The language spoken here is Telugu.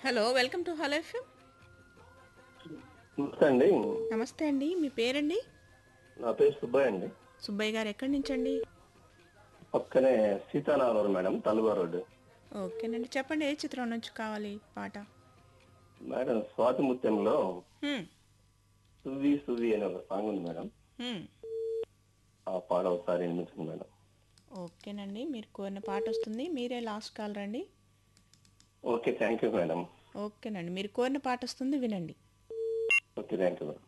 Hello welcome to hello FM నమస్తే అండి నమస్తే అండి మీ పేరండి నా పేరు సుబ్బయ్య అండి సుబ్బయ్య గారు ఎక్కడి నుంచి అండి పక్కనే సీతారామవరం మేడం తలువా రోడ్డు ఓకేనండి చెప్పండి ఏ చిత్రం నుంచి కావాలి పాట మేడం స్వాతి ముత్యంలో హ్మ్, సువ్వి సువ్వి అనే ఒక సాంగ్ ఉంది మేడం హ్మ్. ఆ పాట ఒకసారి వినిపించండి మేడం ఓకేనండి మీరు కోరిన పాట వస్తుంది మీరే లాస్ట్ కాల్ రండి ఓకే థ్యాంక్ యూ మేడం ఓకేనండి మీరు కోరిన పాట వస్తుంది వినండి ఓకే థ్యాంక్ యూ మేడం